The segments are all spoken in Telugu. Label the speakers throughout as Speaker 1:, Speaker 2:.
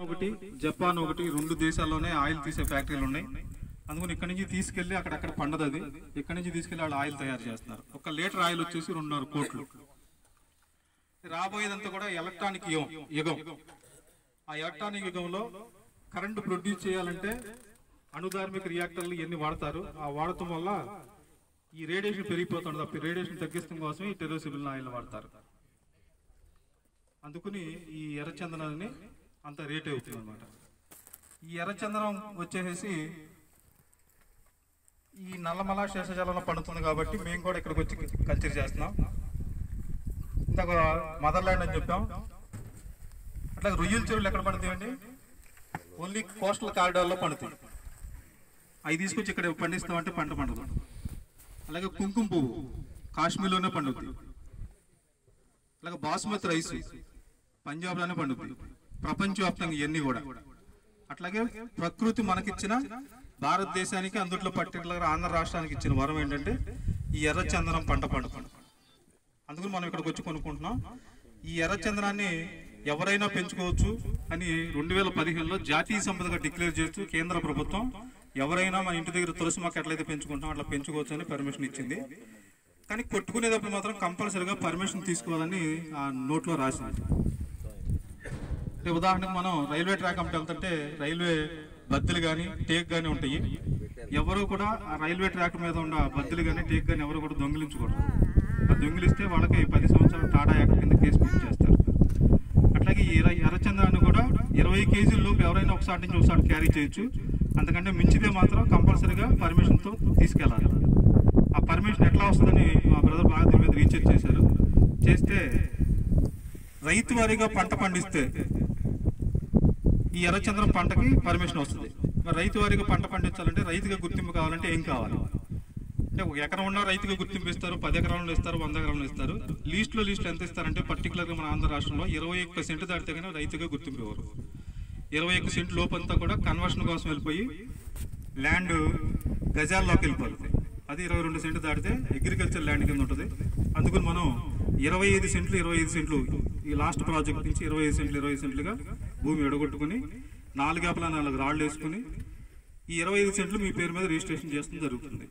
Speaker 1: ఒకటి జపాన్ ఒకటి రెండు దేశాల్లోనే ఆయిల్ తీసే ఫ్యాక్టరీలు ఉన్నాయి అందుకని ఇక్కడ నుంచి తీసుకెళ్లి అక్కడక్కడ పండదు అది ఇక్కడ నుంచి తీసుకెళ్లి వాళ్ళు ఆయిల్ తయారు చేస్తున్నారు ఒక లీటర్ ఆయిల్ వచ్చేసి రెండున్నర కోట్లు రాబోయేదంతా కూడా ఎలక్ట్రానిక్ యుగం యుగం ఆ ఎలక్ట్రానిక్ యుగంలో కరెంటు ప్రొడ్యూస్ చేయాలంటే అణుధార్మిక రియాక్టర్లు ఎన్ని వాడతారు ఆ వాడటం వల్ల ఈ రేడియేషన్ పెరిగిపోతుంది తప్ప రేడియేషన్ తగ్గించడం కోసం ఈ టెరోసిబుల్ ఆయిల్ వాడతారు అందుకని ఈ ఎర్రచందనాన్ని అంత రేట్ అవుతుంది అనమాట ఈ ఎర్రచందనం వచ్చేసి ఈ నల్లమల శేషజలంలో పండుతుంది కాబట్టి మేము కూడా ఇక్కడికి వచ్చి కల్చర్ చేస్తున్నాం ఇందాక మదర్ ల్యాండ్ అని చెప్పాం అట్లా రొయ్యల చెరువులు ఎక్కడ పండుతాయండి ఓన్లీ కోస్టల్ కారిడార్లో పండుతాయి అవి తీసుకొచ్చి ఇక్కడ పండిస్తామంటే పంట పండదు అలాగే కుంకుమ పువ్వు కాశ్మీర్లోనే పండుద్ది అలాగే బాస్మతి రైస్ పంజాబ్లోనే పండుద్ది ప్రపంచవ్యాప్తంగా ఇవన్నీ కూడా అట్లాగే ప్రకృతి మనకిచ్చిన భారతదేశానికి అందుట్లో పర్టికులర్ ఆంధ్ర రాష్ట్రానికి ఇచ్చిన వరం ఏంటంటే ఈ ఎర్ర చందనం పంట పండుతుంది అందుకని మనం ఇక్కడికి వచ్చి కొనుక్కుంటున్నాం ఈ ఎర్ర చందనాన్ని ఎవరైనా పెంచుకోవచ్చు అని రెండు వేల పదిహేనులో జాతీయ సంపదగా డిక్లేర్ చేస్తూ కేంద్ర ప్రభుత్వం ఎవరైనా మన ఇంటి దగ్గర తులసి మొక్క ఎట్లయితే పెంచుకుంటాం అట్లా పెంచుకోవచ్చు అని పర్మిషన్ ఇచ్చింది కానీ కొట్టుకునేటప్పుడు మాత్రం కంపల్సరీగా పర్మిషన్ తీసుకోవాలని ఆ నోట్లో రాసింది అంటే ఉదాహరణకు మనం రైల్వే ట్రాక్ అంటే వెళ్తుంటే రైల్వే బద్దలు కానీ టేక్ కానీ ఉంటాయి ఎవరు కూడా ఆ రైల్వే ట్రాక్ మీద ఉన్న బద్దలు కానీ టేక్ కానీ ఎవరు కూడా దొంగిలించకూడదు ఆ దొంగిలిస్తే వాళ్ళకి పది సంవత్సరాలు టాటా యాక్ట్ కింద కేసు బుక్ చేస్తారు అట్లాగే ఈ ఎర్ర ఎర్రచంద్రాన్ని కూడా ఇరవై కేజీల లోపు ఎవరైనా ఒకసారి నుంచి ఒకసారి క్యారీ చేయొచ్చు అంతకంటే మించితే మాత్రం కంపల్సరీగా పర్మిషన్తో తీసుకెళ్ళాలి ఆ పర్మిషన్ ఎట్లా వస్తుందని మా బ్రదర్ బాగా దీని మీద రీసెర్చ్ చేశారు చేస్తే రైతు వారీగా పంట పండిస్తే ఈ ఎర్రచంద్రం పంటకి పర్మిషన్ వస్తుంది మరి రైతు వారీగా పంట పండించాలంటే రైతుగా గుర్తింపు కావాలంటే ఏం కావాలి అంటే ఒక ఎకరం ఉన్న రైతుగా గుర్తింపు ఇస్తారు పది ఎకరాలను ఇస్తారు వంద ఎకరాలను ఇస్తారు లీస్ట్ లో లీస్ట్ ఎంత ఇస్తారంటే పర్టికులర్ గా మన ఆంధ్ర రాష్ట్రంలో ఇరవై ఒక్క సెంటు దాటితే కానీ రైతుగా గుర్తింపు ఇవ్వరు ఇరవై ఒక్క సెంటు లోపంతా కూడా కన్వర్షన్ కోసం వెళ్ళిపోయి ల్యాండ్ గజాల్లోకి వెళ్ళిపోతుంది అది ఇరవై రెండు సెంట్లు దాటితే అగ్రికల్చర్ ల్యాండ్ కింద ఉంటుంది అందుకని మనం ఇరవై ఐదు సెంట్లు ఇరవై ఐదు సెంట్లు ఈ లాస్ట్ ప్రాజెక్ట్ నుంచి ఇరవై ఐదు సెంట్లు ఇరవై ఐదు సెంట్లుగా భూమి ఎడగొట్టుకుని నాలుగు ఏపల నాలుగు రాళ్ళు వేసుకుని ఈ ఇరవై ఐదు సెంట్లు మీ పేరు మీద రిజిస్ట్రేషన్ చేస్తడం జరుగుతుంది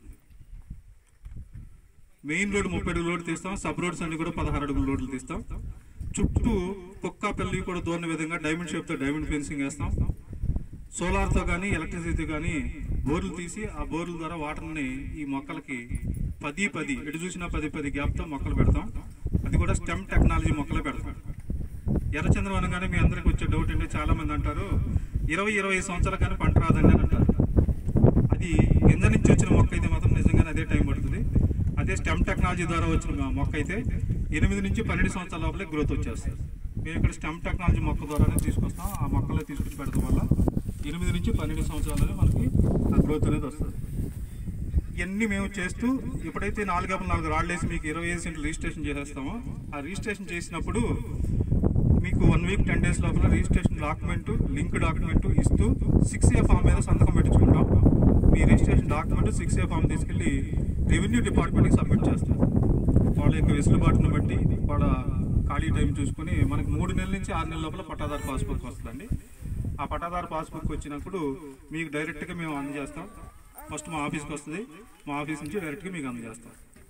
Speaker 1: మెయిన్ రోడ్ ముప్పై అడుగుల రోడ్డు తీస్తాం సబ్ రోడ్స్ అన్ని కూడా పదహారు అడుగుల రోడ్లు తీస్తాం చుట్టూ కుక్క పెళ్లి కూడా దూరని విధంగా డైమండ్ షేప్ తో డైమండ్ ఫెన్సింగ్ వేస్తాం సోలార్ తో కానీ ఎలక్ట్రిసిటీ కానీ బోర్లు తీసి ఆ బోర్ల ద్వారా వాటర్ని ఈ మొక్కలకి పది పది ఎటు చూసినా పది పది గ్యాప్ తో మొక్కలు పెడతాం అది కూడా స్టెమ్ టెక్నాలజీ మొక్కలే పెడతాం ఎర్రచంద్రం అనగానే మీ అందరికి వచ్చే డౌట్ ఏంటి చాలా మంది అంటారు ఇరవై ఇరవై ఐదు సంవత్సరాలు కానీ పంట రాదండి అని అంటారు అది కింద నుంచి వచ్చిన మొక్క అయితే మాత్రం నిజంగానే అదే టైం పడుతుంది అదే స్టెమ్ టెక్నాలజీ ద్వారా వచ్చిన మొక్క అయితే ఎనిమిది నుంచి పన్నెండు సంవత్సరాల లోపలే గ్రోత్ వచ్చేస్తుంది మేము ఇక్కడ స్టెమ్ టెక్నాలజీ మొక్క ద్వారానే తీసుకొస్తాం ఆ మొక్కలో తీసుకొచ్చి పెడతాం వల్ల ఎనిమిది నుంచి పన్నెండు సంవత్సరాలనే మనకి ఆ గ్రోత్ అనేది వస్తుంది ఇవన్నీ మేము చేస్తూ ఎప్పుడైతే నాలుగు అప్పుడు నాలుగు రాళ్ళు వేసి మీకు ఇరవై ఐదు సెంట్లు రిజిస్ట్రేషన్ చేసేస్తామో ఆ రిజిస్ట్రేషన్ చేసినప్పుడు మీకు వన్ వీక్ టెన్ డేస్ లోపల రిజిస్ట్రేషన్ డాక్యుమెంట్ లింక్ డాక్యుమెంట్ ఇస్తూ సిక్స్ ఏ ఫామ్ మీద సంతకం పెట్టించుకుంటాం మీ registration document six A form తీసుకెళ్లి రెవెన్యూ డిపార్ట్మెంట్కి సబ్మిట్ చేస్తాం వాళ్ళ యొక్క వెసులుబాటును బట్టి వాళ్ళ ఖాళీ టైం చూసుకుని మనకి మూడు నెలల నుంచి ఆరు నెలల లోపల పట్టాదారు పాస్బుక్ వస్తుందండి ఆ పట్టాదారు పాస్బుక్ వచ్చినప్పుడు మీకు డైరెక్ట్గా మేము అందజేస్తాం ఫస్ట్ మా ఆఫీస్కి వస్తుంది మా ఆఫీస్ నుంచి డైరెక్ట్గా మీకు అందజేస్తాం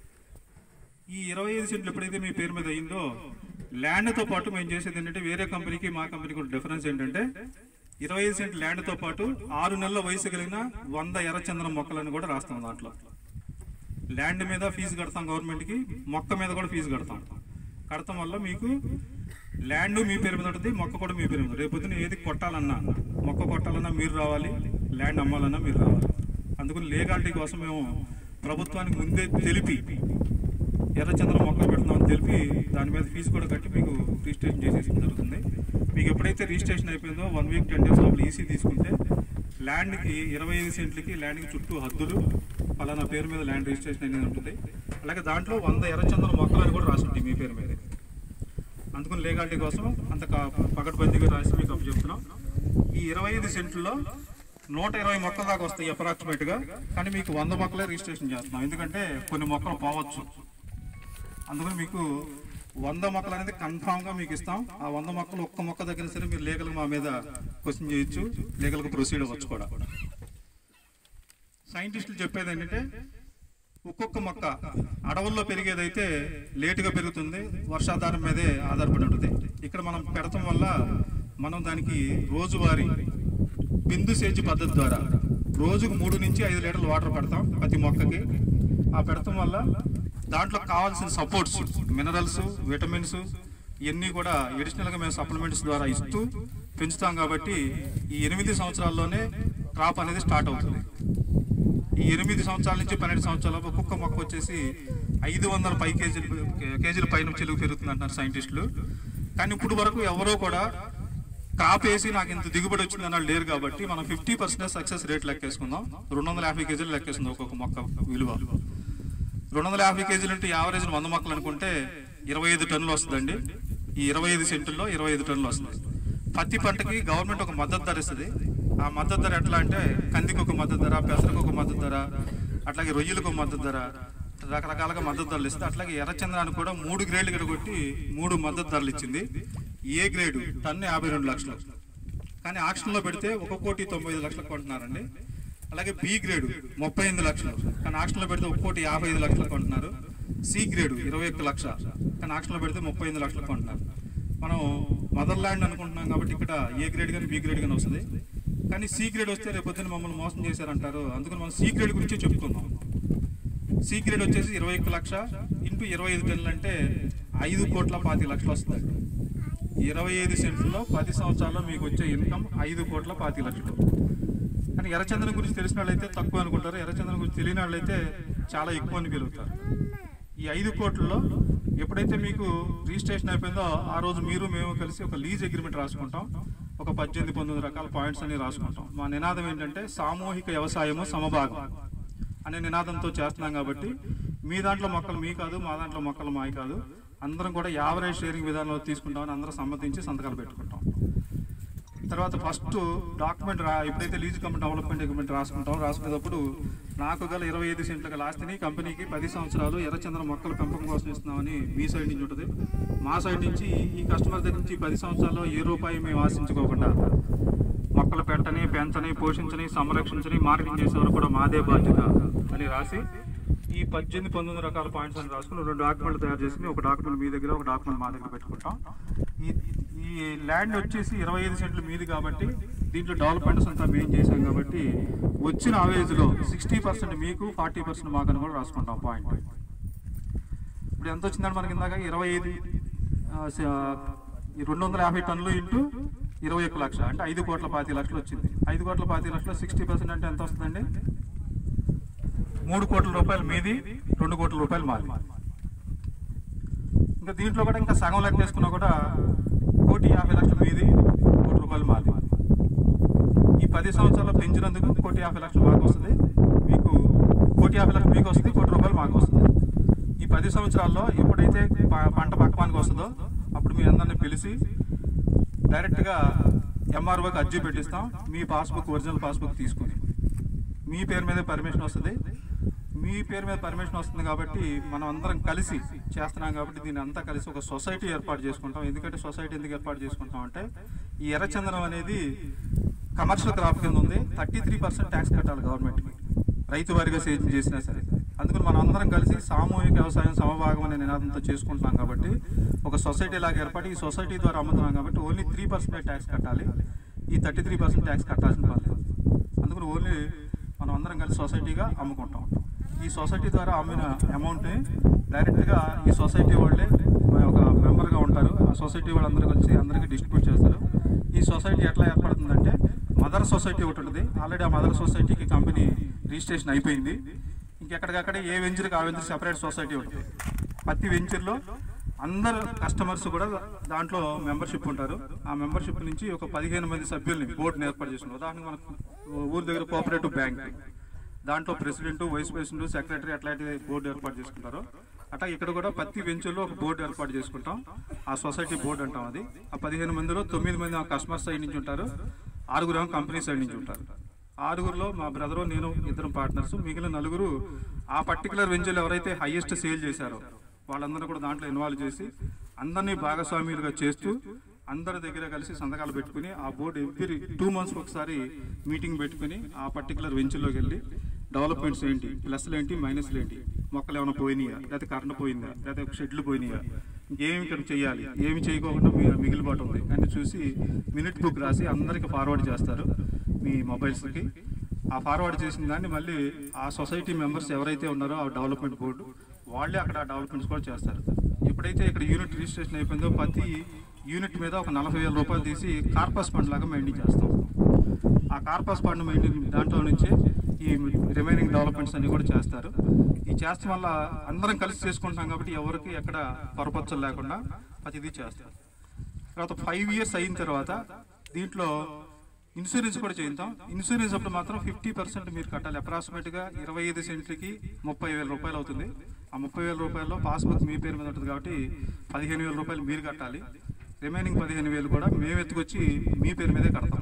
Speaker 1: ఈ ఇరవై ఐదు సెంట్లు ఎప్పుడైతే మీ పేరు మీద అయిందో ల్యాండ్తో పాటు మేము చేసేది ఏంటంటే వేరే కంపెనీకి మా కంపెనీకి కూడా డిఫరెన్స్ ఏంటంటే ఇరవై ఐదు సెంట్ ల్యాండ్తో పాటు ఆరు నెలల వయసు కలిగిన వంద ఎర్రచందనం మొక్కలను కూడా రాస్తాం దాంట్లో ల్యాండ్ మీద ఫీజు కడతాం గవర్నమెంట్కి మొక్క మీద కూడా ఫీజు కడతాం కడతాం వల్ల మీకు ల్యాండ్ మీ పేరు మీద ఉంటుంది మొక్క కూడా మీ పేరు మీద ఉంటుంది. రేపు పొద్దున్న ఏది కొట్టాలన్నా మొక్క కొట్టాలన్నా మీరు రావాలి ల్యాండ్ అమ్మాలన్నా మీరు రావాలి అందుకని లీగాలిటీ కోసం మేము ప్రభుత్వానికి ముందే తెలిపి ఎర్రచంద్ర మొక్కలు పెడుతున్నామని తెలిపి దాని మీద ఫీజు కూడా కట్టి మీకు రిజిస్ట్రేషన్ చేసేసి జరుగుతుంది మీకు ఎప్పుడైతే రిజిస్ట్రేషన్ అయిపోయిందో వన్ వీక్ టెన్ డేస్ లోపల ఈసీ తీసుకుంటే ల్యాండ్కి ఇరవై ఐదు సెంట్లకి ల్యాండ్కి చుట్టూ హద్దులు పలానా పేరు మీద ల్యాండ్ రిజిస్ట్రేషన్ అనేది ఉంటుంది అలాగే దాంట్లో వంద ఎర్రచందన మొక్కలని కూడా రాసి ఉంటాయి మీ పేరు మీద అందుకని లీగాలిటీ కోసం అంత కా- పకడ్బందీగా రాసి మీకు అప్పు చెప్తున్నాం ఈ ఇరవై ఐదు సెంట్లలో నూట ఇరవై మొక్కల దాకా వస్తాయి అప్రాక్సిమేట్ గా కానీ మీకు వంద మొక్కలే రిజిస్ట్రేషన్ చేస్తున్నాం ఎందుకంటే కొన్ని మొక్కలు పోవచ్చు అందుకని మీకు వంద మొక్కలు అనేది కన్ఫామ్ గా మీకు ఇస్తాం ఆ వంద మొక్కలు ఒక్క మొక్క దగ్గర సరే మీరు లీగల్ మా మీద క్వశ్చన్ చేయొచ్చు లీగల్ గా ప్రొసీడ్ అవ్వచ్చు కూడా సైంటిస్టులు చెప్పేది ఏంటంటే ఒక్కొక్క మొక్క అడవుల్లో పెరిగేదైతే లేటుగా పెరుగుతుంది వర్షాధారం మీదే ఆధారపడి ఉంటుంది ఇక్కడ మనం పెడతాం వల్ల మనం దానికి రోజువారీ బిందు సేద్య పద్ధతి ద్వారా రోజుకు మూడు నుంచి ఐదు లీటర్లు వాటర్ పెడతాం ప్రతి మొక్కకి ఆ పెడతాం వల్ల దాంట్లో కావాల్సిన సపోర్ట్స్ మినరల్స్ విటమిన్స్ ఇవన్నీ కూడా అడిషనల్ గా మేము సప్లిమెంట్స్ ద్వారా ఇస్తూ పెంచుతాం కాబట్టి ఈ ఎనిమిది సంవత్సరాల్లోనే క్రాప్ అనేది స్టార్ట్ అవుతుంది ఈ ఎనిమిది సంవత్సరాల నుంచి పన్నెండు సంవత్సరాల ఒక్కొక్క మొక్క వచ్చేసి ఐదు వందల పై కేజీలు కేజీల పైన చెలుగు పెరుగుతుంది అంటున్నారు సైంటిస్టులు కానీ ఇప్పుడు వరకు ఎవరో కూడా క్రాప్ వేసి నాకు ఇంత దిగుబడి వచ్చింది అన్నాడు లేరు కాబట్టి మనం ఫిఫ్టీ పర్సెంట్ సక్సెస్ రేట్ లెక్కేసుకుందాం రెండు వందల యాభై కేజీలు లెక్కేస్తుంది ఒక్కొక్క మొక్క విలువ రెండు వందల యాభై కేజీలు అంటే యావరేజ్ వంద మొక్కలు అనుకుంటే ఇరవై ఐదు టన్నులు వస్తుందండి ఈ ఇరవై ఐదు సెంటుల్లో ఇరవై ఐదు టన్నులు వస్తుంది పత్తి పంటకి గవర్నమెంట్ ఒక మద్దతు ధర ఇస్తుంది ఆ మద్దతు ధర ఎట్లా అంటే కందికి ఒక మద్దతు ధర పెసరకు ఒక మద్దతు ధర అట్లాగే రొయ్యలకు ఒక మద్దతు ధర రకరకాలుగా మద్దతు ధరలు ఇస్తుంది అట్లాగే ఎర్రచంద్రానికి కూడా మూడు గ్రేడ్లు గడగొట్టి మూడు మద్దతు ధరలు ఇచ్చింది ఏ గ్రేడు టన్ను యాభై రెండు లక్షలు కానీ ఆక్షన్లో పెడితే ఒక కోటి తొంభై ఐదు లక్షలకు కొంటున్నారండి అలాగే బి గ్రేడ్ ముప్పై ఎనిమిది లక్షలు కానీ ఆక్షన్లో పెడితే ఒక కోటి యాభై ఐదు లక్షలు కొంటున్నారు సి గ్రేడ్ ఇరవై ఒక్క లక్ష కానీ ఆక్షన్లో పెడితే ముప్పై ఎనిమిది లక్షలు కొంటున్నారు మనం మదర్ ల్యాండ్ అనుకుంటున్నాం కాబట్టి ఇక్కడ ఏ గ్రేడ్ కానీ బి గ్రేడ్ కానీ వస్తుంది కానీ సి గ్రేడ్ వస్తే రేపొద్దున మమ్మల్ని మోసం చేశారంటారు అందుకని మనం సి గ్రేడ్ గురించి చెప్పుకుందాం సి గ్రేడ్ వచ్చేసి ఇరవై ఒక్క లక్ష ఇంటూ ఇరవై ఐదు టన్నులు అంటే ఐదు కోట్ల పాతి లక్షలు వస్తుంది ఇరవై ఐదు సెంట్లలో పది సంవత్సరాల్లో మీకు వచ్చే ఇన్కమ్ ఐదు కోట్ల పాతి లక్షలు కానీ ఎర్రచందనం గురించి తెలిసిన వాళ్ళైతే తక్కువ అనుకుంటారు ఎర్రచందనం గురించి తెలియని వాళ్ళైతే చాలా ఎక్కువ అని పెరుగుతారు ఈ ఐదు కోట్లలో ఎప్పుడైతే మీకు రిజిస్ట్రేషన్ అయిపోయిందో ఆ రోజు మీరు మేము కలిసి ఒక లీజ్ అగ్రిమెంట్ రాసుకుంటాం ఒక పద్దెనిమిది పంతొమ్మిది రకాల పాయింట్స్ అన్ని రాసుకుంటాం మా నినాదం ఏంటంటే సామూహిక వ్యవసాయము సమభాగం అనే నినాదంతో చేస్తున్నాం కాబట్టి మీ దాంట్లో మొక్కలు మీ కాదు మా దాంట్లో మొక్కలు మావి కాదు అందరం కూడా యావరేజ్ షేరింగ్ విధానంలో తీసుకుంటామని అందరం సమ్మతించి సంతకాలు పెట్టుకుంటాం తర్వాత ఫస్ట్ డాక్యుమెంట్ రా ఎప్పుడైతే లీజ్ కంపెనీ డెవలప్మెంట్ అగ్రిమెంట్ రాసుకుంటాం రాసుకునేటప్పుడు నాకు గల ఇరవై ఐదు సెంట్ల గల ఆస్తిని కంపెనీకి పది సంవత్సరాలు ఎర్రచంద్ర మొక్కల పెంపకం కోసం ఇస్తున్నామని మీ సైడ్ నుంచి ఉంటుంది మా సైడ్ నుంచి ఈ కస్టమర్ దగ్గర నుంచి పది సంవత్సరాల్లో ఏ రూపాయి మేము ఆశించుకోకుండా మొక్కలు పెట్టని పెంచని పోషించని సంరక్షించని మార్కెటింగ్ చేసే వరకు కూడా మాదే బాధ్యత అని రాసి ఈ పద్దెనిమిది పంతొమ్మిది రకాల పాయింట్స్ అని రాసుకుని రెండు డాక్యుమెంట్లు తయారు చేసుకుని ఒక డాక్యుమెంట్ మీ దగ్గర ఒక డాక్యుమెంట్ మా దగ్గర పెట్టుకుంటాం ఈ ఈ ల్యాండ్ వచ్చేసి ఇరవై ఐదు సెంట్లు మీది కాబట్టి దీంట్లో డెవలప్మెంట్స్ అంతా మేము చేసాం కాబట్టి వచ్చిన అవరేజ్లో సిక్స్టీ పర్సెంట్ మీకు ఫార్టీ పర్సెంట్ మాకు అని కూడా రాసుకుంటాం పాయింట్ ఇప్పుడు ఎంత వచ్చిందంటే మనకి ఇందాక ఇరవై ఐదు ఆ, స- ఈ రెండు వందల యాభై టన్నులు ఇంటూ ఇరవై ఒక్క లక్ష అంటే ఐదు కోట్ల పాతి లక్షలు వచ్చింది ఐదు కోట్ల పాతి లక్షలు సిక్స్టీ పర్సెంట్ అంటే ఎంత వస్తుందండి మూడు కోట్ల రూపాయలు మీది రెండు కోట్ల రూపాయలు మాది ఇంకా దీంట్లో కూడా ఇంకా సగం లెక్క వేసుకున్నా కూడా కోటి యాభై లక్షలు మీది కోటి రూపాయలు మాది ఈ పది సంవత్సరాలు పెంచినందుకు కోటి యాభై లక్షలు మాకు వస్తుంది మీకు కోటి యాభై లక్షలు మీకు వస్తుంది కోటి రూపాయలు మాకు వస్తుంది ఈ పది సంవత్సరాల్లో ఎప్పుడైతే ప- పంట పక్వానికి వస్తుందో అప్పుడు మీ అందరిని పిలిచి డైరెక్ట్గా ఎంఆర్ఓకి అర్జీ పెట్టిస్తాం మీ పాస్బుక్ ఒరిజినల్ పాస్బుక్ తీసుకుని మీ పేరు మీద పర్మిషన్ వస్తుంది మీ పేరు మీద పర్మిషన్ వస్తుంది కాబట్టి మనం అందరం కలిసి చేస్తున్నాం కాబట్టి దీన్ని అంతా కలిసి ఒక సొసైటీ ఏర్పాటు చేసుకుంటాం ఎందుకంటే సొసైటీ ఎందుకు ఏర్పాటు చేసుకుంటాం అంటే ఈ ఎర్రచందనం అనేది కమర్షియల్ క్రాప్ కింద ఉంది థర్టీ త్రీ పర్సెంట్ ట్యాక్స్ కట్టాలి గవర్నమెంట్కి రైతు వారిగా సేద్యం చేసినా సరే అందుకని మనం అందరం కలిసి సామూహిక వ్యవసాయం సమభాగం అనే నినాదంతో చేసుకుంటున్నాం కాబట్టి ఒక సొసైటీ లాగా ఏర్పాటు ఈ సొసైటీ ద్వారా అమ్ముతున్నాం కాబట్టి ఓన్లీ త్రీ పర్సెంట్ ట్యాక్స్ కట్టాలి ఈ థర్టీ త్రీ పర్సెంట్ ట్యాక్స్ కట్టాల్సిన పని లేదు అందుకని ఓన్లీ మనం అందరం కలిసి సొసైటీగా అమ్ముకుంటాం ఈ సొసైటీ ద్వారా అమ్మిన అమౌంట్ని డైరెక్ట్గా ఈ సొసైటీ వాళ్ళే ఒక మెంబర్గా ఉంటారు ఆ సొసైటీ వాళ్ళందరూ కలిసి అందరికీ డిస్ట్రిబ్యూట్ చేస్తారు ఈ సొసైటీ ఎట్లా ఏర్పడుతుందంటే మదర్ సొసైటీ ఒకటి ఉంటుంది ఆల్రెడీ ఆ మదర్ సొసైటీకి కంపెనీ రిజిస్ట్రేషన్ అయిపోయింది ఇంకెక్కడికక్కడ ఏ వెంచర్కి ఆ వెంచర్ సెపరేట్ సొసైటీ ఉంటుంది ప్రతి వెంచర్లో అందరు కస్టమర్స్ కూడా దాంట్లో మెంబర్షిప్ ఉంటారు ఆ మెంబర్షిప్ నుంచి ఒక పదిహేను మంది సభ్యుల్ని బోర్డుని ఏర్పాటు చేసుకున్నారు ఉదాహరణకు మనకు ఊరి దగ్గర కోఆపరేటివ్ బ్యాంక్ దాంట్లో ప్రెసిడెంట్ వైస్ ప్రెసిడెంట్ సెక్రటరీ అట్లాంటి బోర్డు ఏర్పాటు చేసుకుంటారు అట్లా ఇక్కడ కూడా ప్రతి వెంచర్లో ఒక బోర్డు ఏర్పాటు చేసుకుంటాం ఆ సొసైటీ బోర్డు అంటాం అది ఆ పదిహేను మందిలో తొమ్మిది మంది కస్టమర్ సైడ్ నుంచి ఉంటారు ఆరుగురు కంపెనీ సైడ్ నుంచి ఉంటారు ఆరుగురులో మా బ్రదరు నేను ఇద్దరు పార్ట్నర్స్ మిగిలిన నలుగురు ఆ పర్టికులర్ వెంచర్లు ఎవరైతే హైయెస్ట్ సేల్ చేశారో వాళ్ళందరూ కూడా దాంట్లో ఇన్వాల్వ్ చేసి అందరినీ భాగస్వామ్యులుగా చేస్తూ అందరి దగ్గర కలిసి సంతకాలు పెట్టుకుని ఆ బోర్డు ఎవ్రీ టూ మంత్స్ ఒకసారి మీటింగ్ పెట్టుకుని ఆ పర్టికులర్ వెంచుల్లోకి వెళ్ళి డెవలప్మెంట్స్ ఏంటి ప్లస్లు ఏంటి మైనస్లు ఏంటి మొక్కలు ఏమైనా పోయినాయా లేకపోతే కరెంట్ పోయిందా లేకపోతే షెడ్లు పోయినాయా ఏమి ఇక్కడ చేయాలి ఏమి చేయకోకుండా మీ- మిగిలిబాటు ఉంది అని చూసి మినిట్ బుక్ రాసి అందరికి ఫార్వర్డ్ చేస్తారు మీ మొబైల్స్కి ఆ ఫార్వర్డ్ చేసిన దాన్ని మళ్ళీ ఆ సొసైటీ మెంబర్స్ ఎవరైతే ఉన్నారో ఆ డెవలప్మెంట్ బోర్డు వాళ్ళే అక్కడ ఆ డెవలప్మెంట్స్ కూడా చేస్తారు ఎప్పుడైతే ఇక్కడ యూనిట్ రిజిస్ట్రేషన్ అయిపోయిందో ప్రతి యూనిట్ మీద ఒక నలభై వేల రూపాయలు తీసి కార్పస్ ఫండ్ లాగా మెయింటైన్ చేస్తాం ఆ కార్పస్ ఫండ్ మెయింటైన్ దాంట్లో నుంచి ఈ రిమైనింగ్ డెవలప్మెంట్స్ అన్ని కూడా చేస్తారు ఈ చేస్తాం వల్ల అందరం కలిసి చేసుకుంటాం కాబట్టి ఎవరికి ఎక్కడ పొరపచ్చలు లేకుండా ప్రతిదీ చేస్తారు తర్వాత ఫైవ్ ఇయర్స్ అయిన తర్వాత దీంట్లో ఇన్సూరెన్స్ కూడా చేయిద్దాం ఇన్సూరెన్స్ అప్పుడు మాత్రం ఫిఫ్టీ పర్సెంట్ మీరు కట్టాలి అప్రాక్సిమేట్ గా ఇరవై ఐదు సెంట్లకి ముప్పై వేల రూపాయలు అవుతుంది ఆ ముప్పై వేల రూపాయల్లో పాస్బుక్ మీ పేరు మీద ఉంటుంది కాబట్టి పదిహేను వేల రూపాయలు మీరు కట్టాలి రిమైనింగ్ పదిహేను వేలు కూడా మేము ఎత్తుకొచ్చి మీ పేరు మీదే కడతాం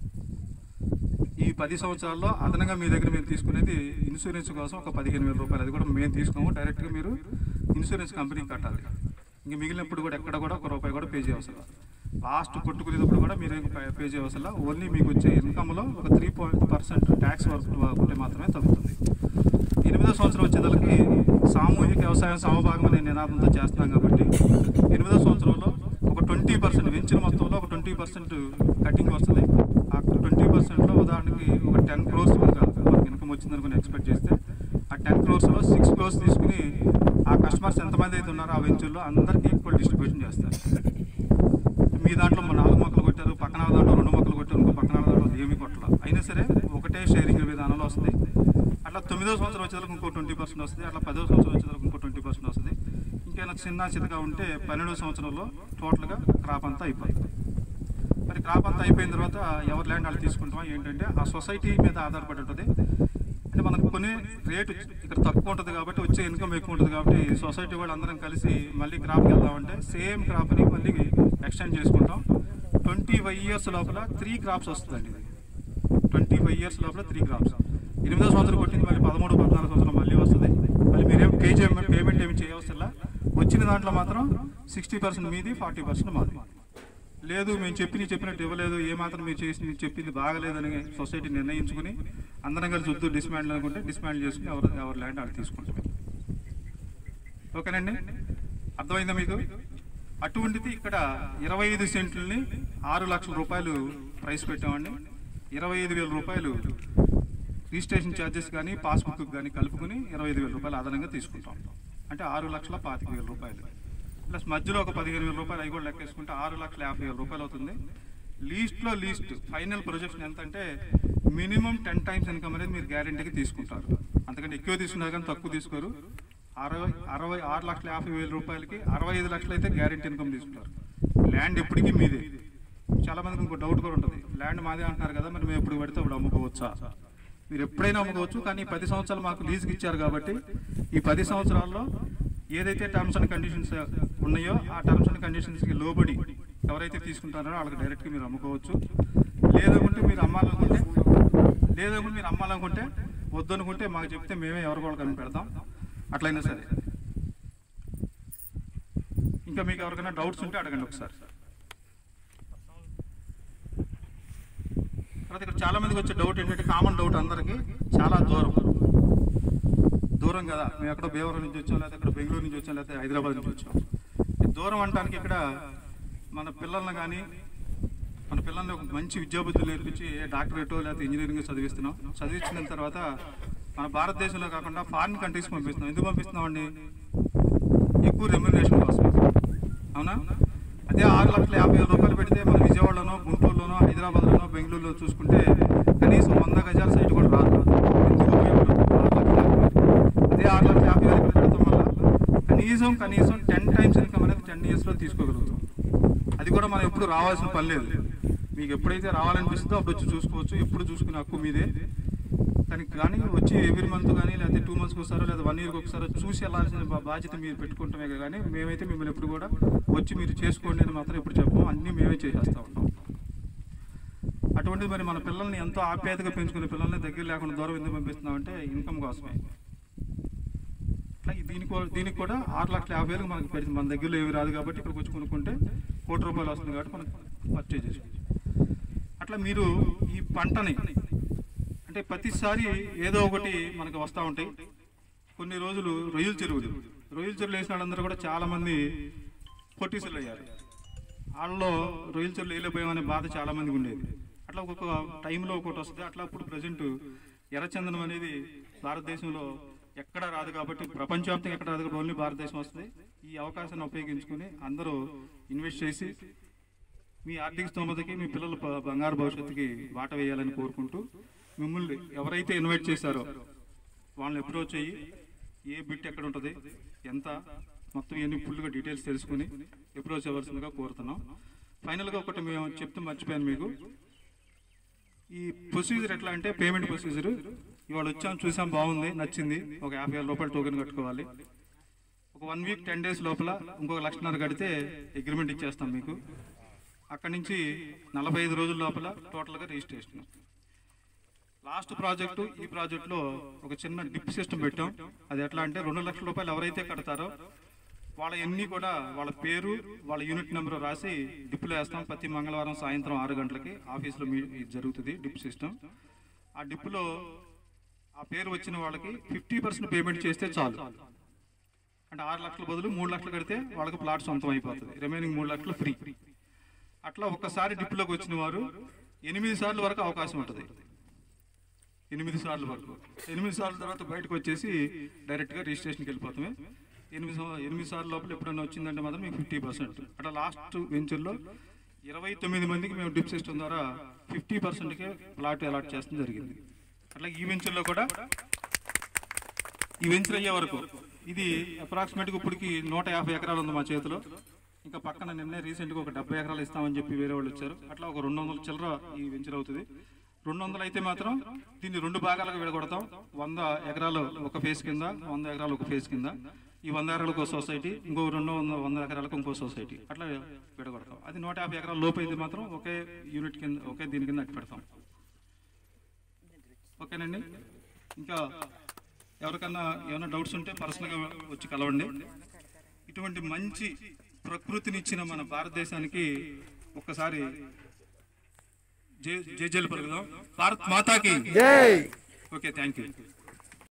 Speaker 1: ఈ పది సంవత్సరాల్లో అదనంగా మీ దగ్గర మేము తీసుకునేది ఇన్సూరెన్స్ కోసం ఒక పదిహేను వేల రూపాయలు అది కూడా మేము తీసుకోము డైరెక్ట్గా మీరు ఇన్సూరెన్స్ కంపెనీకి కట్టాలి ఇంక మిగిలినప్పుడు కూడా ఎక్కడ కూడా ఒక రూపాయి కూడా పే చేయవసరం లాస్ట్ కొట్టుకునేటప్పుడు కూడా మీరు పే చేయవసరం ఓన్లీ మీకు వచ్చే ఇన్కమ్లో ఒక three point percent tax work ఉంటే మాత్రమే తగ్గుతుంది ఎనిమిదో సంవత్సరం వచ్చేదానికి సామూహిక వ్యవసాయం సమభాగం అనే నినాదంతో చేస్తున్నాం కాబట్టి ఎనిమిదో సంవత్సరంలో ఒక ట్వంటీ పర్సెంట్ వెంచిన మొత్తంలో ఒక ట్వంటీ పర్సెంట్ కటింగ్ వస్తుంది ఆ ట్వంటీ పర్సెంట్లో ఉదాహరణకి ఒక టెన్ క్రోర్స్ మనకి ఇన్కమ్ వచ్చిందనుకుని ఎక్స్పెక్ట్ చేస్తే ఆ టెన్ క్రోర్స్లో సిక్స్ క్రోర్స్ తీసుకుని ఆ కస్టమర్స్ ఎంతమంది అయితే ఉన్నారో ఆ వెంచర్లో అందరికీ ఈక్వల్ డిస్ట్రిబ్యూషన్ చేస్తారు మీ దాంట్లో మా నాలుగు మొక్కలు కొట్టారు పక్కన వాళ్ళ దాంట్లో రెండు మొక్కలు కొట్టారు ఇంకో పక్కన వాళ్ళ దాంట్లో ఏమీ కొట్టలేదు అయినా సరే ఒకటే షేరింగ్ విధానంలో వస్తుంది అట్లా తొమ్మిదో సంవత్సరం వచ్చేదానికి ఇంకో ట్వంటీ పర్సెంట్ వస్తుంది అట్లా పదో సంవత్సరం వచ్చేదానికి ఇంకో ట్వంటీ పర్సెంట్ వస్తుంది ఇంకేమైనా చిన్న చిన్నగా ఉంటే పన్నెండో సంవత్సరంలో టోటల్గా క్రాప్ అంతా అయిపోతుంది మరి క్రాప్ అంతా అయిపోయిన తర్వాత ఎవరి ల్యాండ్ వాళ్ళు తీసుకుంటాం ఏంటంటే ఆ సొసైటీ మీద ఆధారపడి ఉంటుంది అంటే మనకు కొన్ని రేటు ఇక్కడ తక్కువ ఉంటుంది కాబట్టి వచ్చే ఇన్కమ్ ఎక్కువ ఉంటుంది కాబట్టి సొసైటీ వాళ్ళు అందరం కలిసి మళ్ళీ క్రాప్కి వెళ్దామంటే సేమ్ క్రాప్ని మళ్ళీ ఎక్స్టెండ్ చేసుకుంటాం ట్వంటీ ఫైవ్ ఇయర్స్ లోపల త్రీ క్రాప్స్ వస్తుందండి ఇది ట్వంటీ ఫైవ్ ఇయర్స్ లోపల త్రీ క్రాప్స్ ఎనిమిదో సంవత్సరం కొట్టింది మళ్ళీ పదమూడు పద్నాలుగు సంవత్సరం మళ్ళీ వస్తుంది మళ్ళీ మీరేం పే చేయ పేమెంట్ ఏమి చేయవసరం వచ్చిన దాంట్లో మాత్రం సిక్స్టీ పర్సెంట్ మీది ఫార్టీ పర్సెంట్ మాది లేదు మేము చెప్పి చెప్పినట్టు ఇవ్వలేదు ఏ మాత్రం మీరు చేసి మీరు చెప్పింది బాగలేదని సొసైటీ నిర్ణయించుకుని అందరం కలిసి వద్దు డిస్మాండ్ అనుకుంటే డిస్మాండ్ చేసుకుని ఎవరు ఎవరి ల్యాండ్ వాళ్ళు తీసుకుంటాం ఓకేనండి అర్థమైందా మీకు అటువంటిది ఇక్కడ ఇరవై ఐదు సెంట్లని ఆరు లక్షల రూపాయలు ప్రైస్ పెట్టామండి ఇరవై ఐదు వేల రూపాయలు రిజిస్ట్రేషన్ ఛార్జెస్ కానీ పాస్బుక్ కానీ కలుపుకుని ఇరవై ఐదు వేల రూపాయలు అదనంగా తీసుకుంటాం అంటే ఆరు లక్షల పాతిక వేల రూపాయలు ప్లస్ మధ్యలో ఒక పదిహేను వేల రూపాయలు అవి కూడా లెక్కేసుకుంటే ఆరు లక్షల యాభై వేల రూపాయలు అవుతుంది లీస్ట్లో లీస్ట్ ఫైనల్ ప్రొజెక్షన్ ఎంత అంటే మినిమం టెన్ టైమ్స్ ఇన్కమ్ అనేది మీరు గ్యారెంటీకి తీసుకుంటారు అంతకంటే ఎక్కువ తీసుకున్నారు కానీ తక్కువ తీసుకోరు అరవై అరవై ఆరు లక్షల యాభై వేల రూపాయలకి అరవై ఐదు లక్షలు అయితే గ్యారెంటీ ఇన్కమ్ తీసుకుంటారు ల్యాండ్ ఎప్పటికీ మీదే చాలా మందికి ఇంకో డౌట్ కూడా ఉంటుంది ల్యాండ్ మాదే అంటున్నారు కదా మరి మేము ఎప్పుడు పడితే అప్పుడు అమ్ముకోవచ్చా మీరు ఎప్పుడైనా అమ్ముకోవచ్చు కానీ ఈ పది సంవత్సరాలు మాకు లీజుకి ఇచ్చారు కాబట్టి ఈ పది సంవత్సరాల్లో ఏదైతే టర్మ్స్ అండ్ కండిషన్స్ ఉన్నాయో ఆ టర్మ్స్ అండ్ కండిషన్స్కి లోబడి ఎవరైతే తీసుకుంటారో వాళ్ళకి డైరెక్ట్గా మీరు అమ్ముకోవచ్చు లేదనుకుంటే మీరు అమ్మాలనుకుంటే లేదనుకుంటే మీరు అమ్మాలనుకుంటే వద్దనుకుంటే మాకు చెప్తే మేమే ఎవరికి వాళ్ళకి అమ్మి పెడతాం అట్లయినా సరే ఇంకా మీకు ఎవరికైనా డౌట్స్ ఉంటే అడగండి ఒకసారి తర్వాత ఇక్కడ చాలా మందికి వచ్చే డౌట్ ఏంటంటే కామన్ డౌట్ అందరికి చాలా దూరం దూరం కదా మేము ఎక్కడో భీమవరం నుంచి వచ్చాం లేకపోతే ఇక్కడ బెంగళూరు నుంచి వచ్చాం లేకపోతే హైదరాబాద్ నుంచి వచ్చాం ఈ దూరం అంటానికి ఇక్కడ మన పిల్లల్ని కానీ మన పిల్లల్ని ఒక మంచి విద్యాబుద్ధులు నేర్పించి డాక్టరేటో లేకపోతే ఇంజనీరింగ్ చదివిస్తున్నాం చదివించిన తర్వాత మన భారతదేశంలో కాకుండా ఫారిన్ కంట్రీస్కి పంపిస్తున్నాం ఎందుకు పంపిస్తున్నాం అండి ఎక్కువ రెమ్యునరేషన్ కోసం అవునా అదే ఆరు లక్షల యాభై వేల రూపాయలు పెడితే మన విజయవాడలోనో గుంటూరులోనో హైదరాబాద్లోనో బెంగళూరులో చూసుకుంటే కనీసం వంద గజాల సైట్ కూడా రాదు ఎందుకు ఉపయోగపడదు? ఆరు లక్షల యాభై వేలు. అదే ఆరు లక్షల యాభై వేలు పెడతాం వల్ల కనీసం కనీసం టెన్ టైమ్స్ ఇన్కమ్ అనేది టెన్ ఇయర్స్లో తీసుకోగలుగుతాం అది కూడా మనం ఎప్పుడు రావాల్సిన పని లేదు మీకు ఎప్పుడైతే రావాలనిపిస్తుందో అప్పుడు వచ్చి చూసుకోవచ్చు ఎప్పుడు చూసుకునే హక్కు మీదే దానికి కానీ వచ్చి ఎవ్రీ మంత్ కానీ లేకపోతే టూ మంత్స్కి ఒకసారో లేదా వన్ ఇయర్కి ఒకసారి చూసి వెళ్ళాల్సిన బా- బాధ్యత మీరు పెట్టుకుంటామే కానీ మేమైతే మిమ్మల్ని ఎప్పుడు కూడా వచ్చి మీరు చేసుకోండి అని మాత్రం ఎప్పుడు చెప్పము అన్నీ మేమే చేసేస్తూ ఉంటాం అటువంటిది మరి మన పిల్లల్ని ఎంతో ఆప్యాయతగా పెంచుకునే పిల్లల్ని దగ్గర లేకుండా దూరం ఎందుకు పంపిస్తున్నామంటే ఇన్కమ్ కోసమే అట్లా ఈ దీనికి కూ- దీనికి కూడా ఆరు లక్షల యాభై వేలకు మనకి పెడితే మన దగ్గరలో ఏమి రాదు కాబట్టి ఇక్కడికి వచ్చి కొనుక్కుంటే కోటి రూపాయలు వస్తుంది కాబట్టి మనం పర్చేజ్ చేసుకోవచ్చు అట్లా మీరు ఈ పంటని అంటే ప్రతిసారి ఏదో ఒకటి మనకు వస్తూ ఉంటాయి కొన్ని రోజులు రొయ్యల చెరువులు రొయ్యల చెరువులు వేసిన వాళ్ళందరూ కూడా చాలా మంది పొట్టీసులు అయ్యారు వాళ్ళలో రొయ్యల చెరువులు వేయలేకపోయామనే బాధ చాలా మందికి ఉండేది అట్లా ఒక్కొక్క టైంలో ఒకటి వస్తుంది అట్లా ఇప్పుడు ప్రజెంట్ ఎర్రచందనం అనేది భారతదేశంలో ఎక్కడ రాదు కాబట్టి ప్రపంచవ్యాప్తంగా ఎక్కడ రాదు కాబట్టి ఓన్లీ భారతదేశం వస్తుంది ఈ అవకాశాన్ని ఉపయోగించుకొని అందరూ ఇన్వెస్ట్ చేసి మీ ఆర్థిక స్తోమతకి మీ పిల్లల ప- బంగారు భవిష్యత్తుకి బాట వేయాలని కోరుకుంటూ మిమ్మల్ని ఎవరైతే ఇన్వైట్ చేశారో వాళ్ళని అప్రోచ్ అయ్యి ఏ బిట్ ఎక్కడ ఉంటుంది ఎంత మొత్తం ఇవన్నీ ఫుల్గా డీటెయిల్స్ తెలుసుకుని అప్రోచ్ అవ్వాల్సిందిగా కోరుతున్నాం ఫైనల్గా ఒకటి మేము చెప్తూ మర్చిపోయాను మీకు ఈ ప్రొసీజర్ ఎట్లా అంటే పేమెంట్ ప్రొసీజర్ ఇవాళ వచ్చాం చూసాం బాగుంది నచ్చింది ఒక యాభై వేల రూపాయలు టోకెన్ కట్టుకోవాలి ఒక వన్ వీక్ టెన్ డేస్ లోపల ఇంకొక లక్షన్నర కడితే అగ్రిమెంట్ ఇచ్చేస్తాం మీకు అక్కడి నుంచి నలభై ఐదు రోజుల లోపల టోటల్గా రిజిస్ట్రేషన్ లాస్ట్ ప్రాజెక్టు ఈ ప్రాజెక్టులో ఒక చిన్న డిప్ సిస్టమ్ పెట్టాం అది ఎట్లా అంటే రెండు లక్షల రూపాయలు ఎవరైతే కడతారో వాళ్ళ ఎన్ని కూడా వాళ్ళ పేరు వాళ్ళ యూనిట్ నెంబర్ రాసి డిప్లో వేస్తాం ప్రతి మంగళవారం సాయంత్రం ఆరు గంటలకి ఆఫీస్లో మీ ఇది జరుగుతుంది డిప్ సిస్టమ్ ఆ డిప్లో ఆ పేరు వచ్చిన వాళ్ళకి ఫిఫ్టీ పర్సెంట్ పేమెంట్ చేస్తే చాలు అంటే ఆరు లక్షల బదులు మూడు లక్షలు కడితే వాళ్ళకి ప్లాట్ సొంతం అయిపోతుంది రిమైనింగ్ మూడు లక్షలు ఫ్రీ అట్లా ఒక్కసారి డిప్లోకి వచ్చిన వారు ఎనిమిది సార్లు వరకు అవకాశం ఉంటుంది ఎనిమిది సార్లు వరకు ఎనిమిది సార్లు తర్వాత బయటకు వచ్చేసి డైరెక్ట్గా రిజిస్ట్రేషన్కి వెళ్ళిపోతామే ఎనిమిది సం- ఎనిమిది సార్లు లోపల ఎప్పుడైనా వచ్చిందంటే మాత్రం మీకు ఫిఫ్టీ పర్సెంట్ అట్లా లాస్ట్ వెంచర్లో ఇరవై తొమ్మిది మందికి మేము డిప్ సిస్టమ్ ద్వారా ఫిఫ్టీ పర్సెంట్కే ప్లాట్ అలాట్ చేస్తడం జరిగింది అట్లా ఈ వెంచర్లో కూడా ఈ వెంచర్ అయ్యే వరకు ఇది అప్రాక్సిమేట్గా ఇప్పటికి నూట యాభై ఎకరాలు ఉంది మా చేతిలో ఇంకా పక్కన నిన్నే రీసెంట్గా ఒక డెబ్బై ఎకరాలు ఇస్తామని చెప్పి వేరే వాళ్ళు వచ్చారు అట్లా ఒక రెండు వందల చిల్లర ఈ వెంచర్ అవుతుంది రెండు వందలు అయితే మాత్రం దీన్ని రెండు భాగాలుగా విడగొడతాం వంద ఎకరాలు ఒక ఫేజ్ కింద వంద ఎకరాలు ఒక ఫేజ్ కింద ఈ వంద ఎకరాలకు ఒక సొసైటీ ఇంకో రెండు వంద వంద ఎకరాలకు ఇంకో సొసైటీ అట్లా విడగొడతాం అది నూట యాభై ఎకరాల లోపు అయితే మాత్రం ఒకే యూనిట్ కింద ఒకే దీని కింద అట్టి పెడతాం ఓకేనండి ఇంకా ఎవరికన్నా ఏమైనా డౌట్స్ ఉంటే పర్సనల్గా వచ్చి కలవండి ఇటువంటి మంచి ప్రకృతినిచ్చిన మన భారతదేశానికి ఒక్కసారి జై జై జైలు పలుకుదాం భారత్ మాతాకి
Speaker 2: జై
Speaker 1: ఓకే థ్యాంక్ యూ